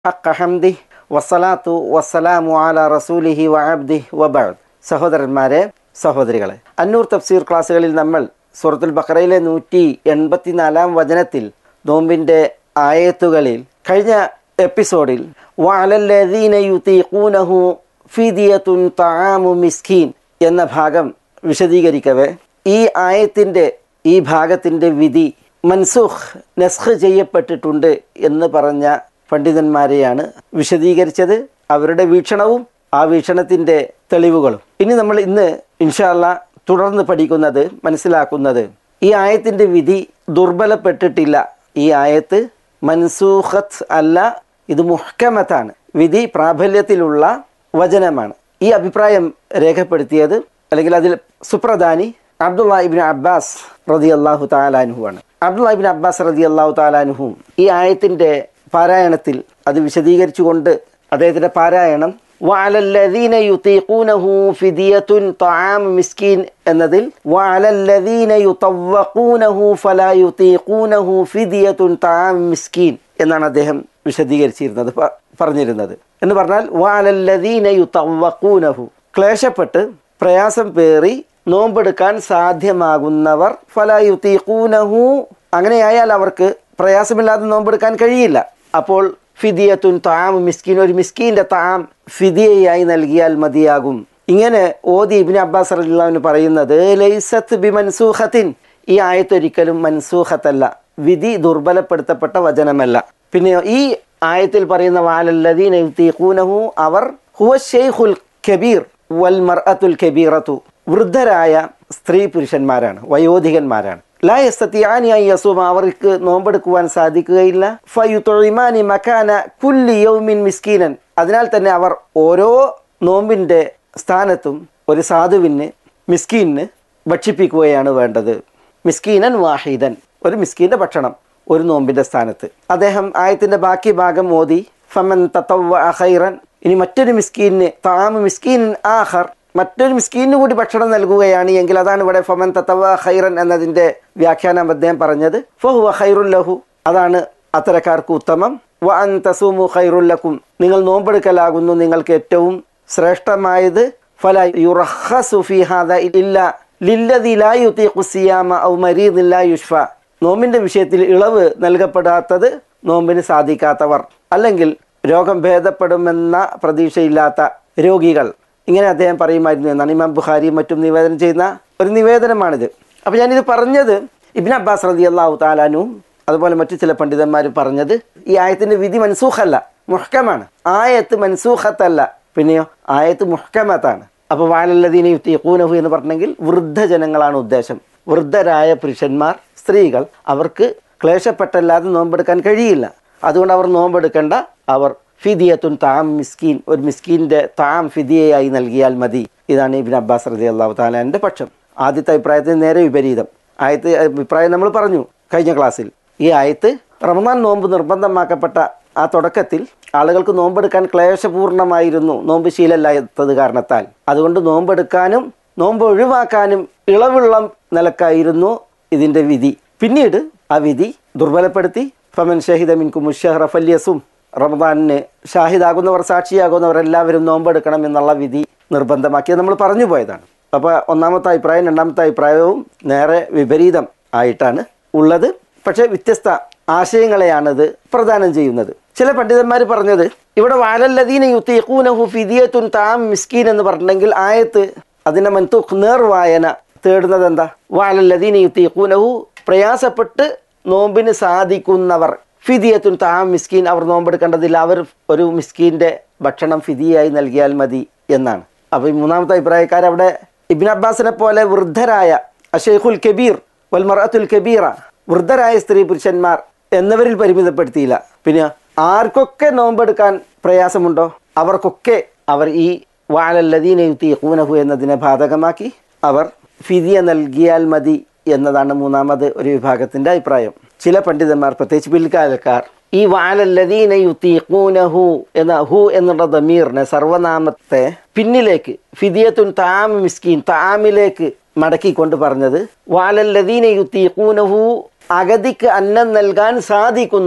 hakka ഹംദി വസ്സലാത്തു വസ്സലാമു അല റസൂലിഹി വഅബ്ദി വബഅദ് സഹോദരന്മാരെ സഹോദരികളെ അന്നൂർ തഫ്സീർ ക്ലാസ്സുകളിൽ നമ്മൾ സൂറത്തുൽ ബഖറയിലെ നൂറ്റി എൺപത്തിനാലാം വചനത്തിൽ നോമ്പിൻ്റെ ആയത്തുകളിൽ കഴിഞ്ഞ എപ്പിസോഡിൽ വഅലല്ലദീന യുതീഖൂനഹു ഫിദിയത്തുൻ തആമു മിസ്കീൻ എന്ന ഭാഗം വിശദീകരിക്കവേ ഈ ആയത്തിൻ്റെ ഈ ഭാഗത്തിൻ്റെ വിധി മൻസൂഖ് നസ്ഖ് ചെയ്യപ്പെട്ടിട്ടുണ്ട് എന്ന് പറഞ്ഞ പണ്ഡിതന്മാരെയാണ് വിശദീകരിച്ചത് അവരുടെ വീക്ഷണവും ആ വീക്ഷണത്തിൻ്റെ തെളിവുകളും ഇനി നമ്മൾ ഇന്ന് ഇൻഷാല്ല തുടർന്ന് പഠിക്കുന്നത് മനസ്സിലാക്കുന്നത് ഈ ആയത്തിൻ്റെ വിധി ദുർബലപ്പെട്ടിട്ടില്ല ഈ ആയത്ത് മൻസൂഖത്ത് അല്ല ഇത് മുഹ്കമത്താണ് വിധി പ്രാബല്യത്തിലുള്ള വചനമാണ് ഈ അഭിപ്രായം രേഖപ്പെടുത്തിയത് അല്ലെങ്കിൽ അതിൽ സുപ്രധാനി അബ്ദുള്ള ഇബിൻ അബ്ബാസ് റതി അള്ളാഹു താലാനുഹു ആണ് അബ്ദുള്ള ഇബിൻ അബ്ബാസ് റതി അള്ളാഹു താലാനുഹു ഈ ആയത്തിൻ്റെ പാരായണത്തിൽ അത് വിശദീകരിച്ചുകൊണ്ട് അദ്ദേഹത്തിൻ്റെ പാരായണം വഅലല്ലദീന യുതീഖൂനഹു ഫിദിയത്തുൻ തആം മിസ്കീൻ എന്നതിൽ വഅലല്ലദീന യുതവഖൂനഹു ഫലാ യുതീഖൂനഹു ഫിദിയത്തുൻ തആം മിസ്കീൻ എന്നാണ് അദ്ദേഹം വിശദീകരിച്ചിരുന്നത് പ- പറഞ്ഞിരുന്നത് എന്ന് പറഞ്ഞാൽ വഅലല്ലദീന യുതവഖൂനഹു ക്ലേശപ്പെട്ട് പ്രയാസം പേറി നോമ്പെടുക്കാൻ സാധ്യമാകുന്നവർ ഫലാ യുതീഖൂനഹു അങ്ങനെയായാൽ അവർക്ക് പ്രയാസമില്ലാതെ നോമ്പെടുക്കാൻ കഴിയില്ല അപ്പോൾ ഫിദിയത്തുൻ താം മിസ്കീൻ ഒരു മിസ്കീൻ്റെ താം ഫിദിയയായി നൽകിയാൽ മതിയാകും ഇങ്ങനെ ഓതി ഇബിൻ അബ്ബാസ് റളിയല്ലാഹു പറയുന്നത് ലൈസത്ത് ബി മൻസൂഖത്തിൻ ഈ ആയത്തൊരിക്കലും മൻസൂഖത്തല്ല വിധി ദുർബലപ്പെടുത്തപ്പെട്ട വചനമല്ല പിന്നെ ഈ ആയത്തിൽ പറയുന്ന വാലല്ലദീന യുതീഖൂനഹു അവർ ഹുവ ഷെയ്ഖുൽ കബീർ വൽ മർഅത്തുൽ കബീറത്തു വൃദ്ധരായ സ്ത്രീ പുരുഷന്മാരാണ് വയോധികന്മാരാണ് ലാ യസ്തത്തിയാനി അൻ യസൂമ അവർക്ക് നോമ്പെടുക്കുവാൻ സാധിക്കുകയില്ല ഫയുതൊഴിമാനി മക്കാന കുല്ലി യൗമിൻ മിസ്കീനൻ അതിനാൽ തന്നെ അവർ ഓരോ നോമ്പിൻ്റെ സ്ഥാനത്തും ഒരു സാധുവിന് മിസ്കീന് ഭക്ഷിപ്പിക്കുകയാണ് വേണ്ടത് മിസ്കീനൻ വാഹിദൻ ഒരു മിസ്കീൻ്റെ ഭക്ഷണം ഒരു നോമ്പിൻ്റെ സ്ഥാനത്ത് അദ്ദേഹം ആയത്തിൻ്റെ ബാക്കി ഭാഗം മോദി ഫമൻ തത്തവ ഖൈറൻ ഇനി മറ്റൊരു മിസ്കീന് താമ മിസ്കീൻ ആഹർ മറ്റൊരു മിസ്കീനു കൂടി ഭക്ഷണം നൽകുകയാണ് എങ്കിൽ അതാണ് ഇവിടെ ഫമൻ തത്തവ ഖൈറൻ എന്നതിൻ്റെ വ്യാഖ്യാനം അദ്ദേഹം പറഞ്ഞത് ഫഹുവ ഖൈറുൽ ലഹു അതാണ് അത്തരക്കാർക്ക് ഉത്തമം വ അൻ തസൂമു ഖൈറുല്ലക്കും നിങ്ങൾ നോമ്പെടുക്കലാകുന്നു നിങ്ങൾക്ക് ഏറ്റവും ശ്രേഷ്ഠമായത് ഫല യുറഹസു ഫി ഹാദ ഇല്ല ലില്ലദി ലാ യുതീഖു സിയാമ ഔ മരീദിൻ ലാ യുഷ്ഫ നോമ്പിന്റെ വിഷയത്തിൽ ഇളവ് നൽകപ്പെടാത്തത് നോമ്പിന് സാധിക്കാത്തവർ അല്ലെങ്കിൽ രോഗം ഭേദപ്പെടുമെന്ന പ്രതീക്ഷയില്ലാത്ത രോഗികൾ ഇങ്ങനെ അദ്ദേഹം പറയുമായിരുന്നു എന്നാണ് ഇമാം ബുഖാരി മറ്റും നിവേദനം ചെയ്യുന്ന ഒരു നിവേദനമാണിത് അപ്പോൾ ഞാനിത് പറഞ്ഞത് ഇബിൻ അബ്ബാസ് റതി അള്ളാഹു താലാനും അതുപോലെ മറ്റു ചില പണ്ഡിതന്മാർ പറഞ്ഞത് ഈ ആയത്തിന്റെ വിധി മൻസൂഖല്ല മുഹ്കമാണ് ആയത്ത് മൻസൂഖത്തല്ല പിന്നെയോ ആയത്ത് മുഹ്കമത്താണ് അപ്പോൾ വാലല്ലദീന യുത്തീഖൂനഹു എന്ന് പറഞ്ഞെങ്കിൽ വൃദ്ധജനങ്ങളാണ് ഉദ്ദേശം വൃദ്ധരായ പുരുഷന്മാർ സ്ത്രീകൾ അവർക്ക് ക്ലേശപ്പെട്ടല്ലാതെ നോമ്പെടുക്കാൻ കഴിയില്ല അതുകൊണ്ട് അവർ നോമ്പെടുക്കേണ്ട അവർ ഫിദിയത്തുൻ താം മിസ്കീൻ ഒരു മിസ്കീൻ്റെ താം ഫിദിയയായി നൽകിയാൽ മതി ഇതാണ് ഇബിൻ അബ്ബാസ് റതി അള്ളാഹു താലാൻ്റെ പക്ഷം ആദ്യത്തെ അഭിപ്രായത്തിന് നേരെ വിപരീതം ആയത്ത് അഭിപ്രായം നമ്മൾ പറഞ്ഞു കഴിഞ്ഞ ക്ലാസ്സിൽ ഈ ആയത്ത് റമദാൻ നോമ്പ് നിർബന്ധമാക്കപ്പെട്ട ആ തുടക്കത്തിൽ ആളുകൾക്ക് നോമ്പെടുക്കാൻ ക്ലേശപൂർണമായിരുന്നു നോമ്പ് ശീലമില്ലാത്തത് കാരണത്താൽ അതുകൊണ്ട് നോമ്പെടുക്കാനും നോമ്പ് ഒഴിവാക്കാനും ഇളവുള്ള നിലക്കായിരുന്നു ഇതിൻ്റെ വിധി പിന്നീട് ആ വിധി ദുർബലപ്പെടുത്തി ഫമൻ ഷഹിദ മിൻകു മുഷഹറ ഫല്യസും റമദാനിന് ഷാഹിദാകുന്നവർ സാക്ഷിയാകുന്നവർ എല്ലാവരും നോമ്പെടുക്കണം എന്നുള്ള വിധി നിർബന്ധമാക്കിയത് നമ്മൾ പറഞ്ഞു പോയതാണ് അപ്പോൾ ഒന്നാമത്തെ അഭിപ്രായം രണ്ടാമത്തെ അഭിപ്രായവും നേരെ വിപരീതം ആയിട്ടാണ് ഉള്ളത് പക്ഷേ വ്യത്യസ്ത ആശയങ്ങളെയാണിത് പ്രദാനം ചെയ്യുന്നത് ചില പണ്ഡിതന്മാർ പറഞ്ഞത് ഇവിടെ വാലല്ലദീന യുത്തീഖൂനഹു ഫിദിയത്തുൻ താം മിസ്കീൻ എന്ന് പറഞ്ഞിട്ടുണ്ടെങ്കിൽ ആയത്ത് അതിൻ്റെ മൻതൂഖ് നേർവായന തേടുന്നത് എന്താ വാലല്ലദീന യുത്തീഖൂനഹു പ്രയാസപ്പെട്ട് നോമ്പിന് സാധിക്കുന്നവർ ഫിദിയത്തുൻ താം മിസ്കീൻ അവർ നോമ്പെടുക്കേണ്ടതില്ല അവർ ഒരു മിസ്കീൻ്റെ ഭക്ഷണം ഫിദിയായി നൽകിയാൽ മതി എന്നാണ് അപ്പോൾ ഈ മൂന്നാമത്തെ അഭിപ്രായക്കാർ അവിടെ ഇബിൻ അബ്ബാസിനെ പോലെ വൃദ്ധരായ അഷേഖുൽ കബീർ വൽമറത്തുൽ കബീറ വൃദ്ധരായ സ്ത്രീ പുരുഷന്മാർ എന്നിവരിൽ പരിമിതപ്പെടുത്തിയില്ല പിന്നെ ആർക്കൊക്കെ നോമ്പെടുക്കാൻ പ്രയാസമുണ്ടോ അവർക്കൊക്കെ അവർ ഈ വാലല്ലദീന യുത്തീഖൂനഹു എന്നതിനെ ബാധകമാക്കി അവർ ഫിദിയ നൽകിയാൽ മതി എന്നതാണ് മൂന്നാമത് ഒരു വിഭാഗത്തിൻ്റെ അഭിപ്രായം ചില പണ്ഡിതന്മാർ പ്രത്യേകിച്ച് പിൽക്കാലക്കാർ ഈ വാലല്ലദീന യുത്തീഖൂനഹു എന്ന ഹു എന്നുള്ള ദമീറിനെ സർവനാമത്തെ പിന്നിലേക്ക് ഫിദിയത്തുൻ താം മിസ്കീൻ താമിലേക്ക് മടക്കിക്കൊണ്ട് പറഞ്ഞത് വാലല്ലദീന യുത്തീഖൂനഹു അഗതിക്ക് അന്നം നൽകാൻ സാധിക്കുന്നവർ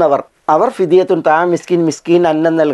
അവർ ഫിദിയത്തുൻ താ മിസ്കിൻ മിസ്കിൻ അന്നം നൽകണം